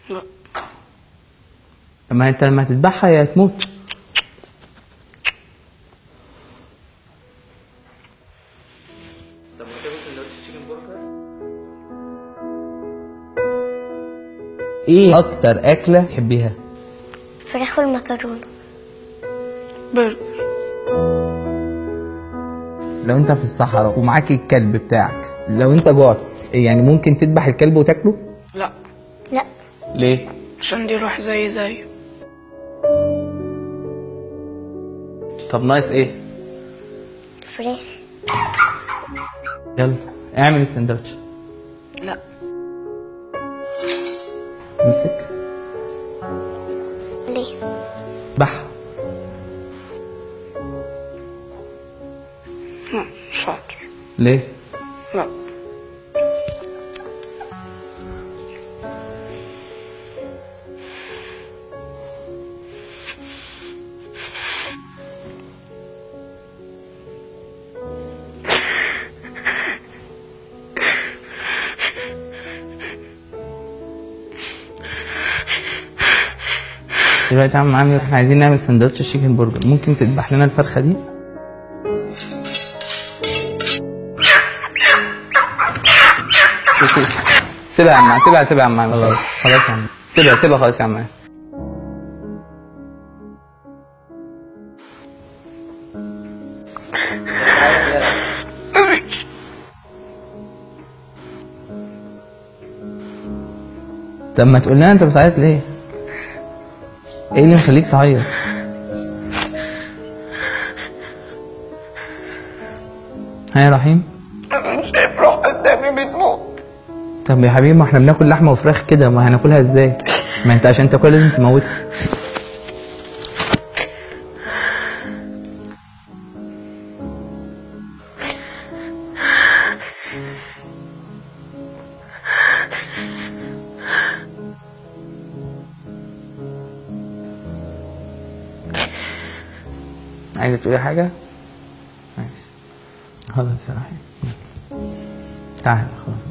لا ما انت لما هتذبحها هي هتموت طب ما تاكل سندوتش تشيكن برجر ايه اكتر اكله تحبيها فراخ والمكرونة برجر لو انت في الصحراء ومعاك الكلب بتاعك لو انت جوعت يعني ممكن تذبح الكلب وتاكله لا لا ليه عشان دي روح زي زيه طب ناقص ايه فراخ يلا اعمل السندوتش لا امسك ليه بح لا شاطر ليه لا دلوقتي يا عم عامر احنا عايزين نعمل سندوتش تشيكن برجر ممكن تذبح لنا الفرخه دي بص- بص. سيبها يا عم سيبها سيبها يا عم عامر خلاص خلاص يا عم سيبها سيبها خلاص يا عم عامر. طب ما تقول لنا انت بتعيط ليه؟ ايه اللي مخليك تعيط؟ ها يا رحيم؟ انا شايف روح قدامي بتموت طب يا حبيبي ما احنا بناكل لحمه وفراخ كده ما هناكلها ازاي؟ ما انت عشان تاكلها لازم تموتها عايزه تقولي حاجه؟ ماشي خلاص يا رحيم تعال خلاص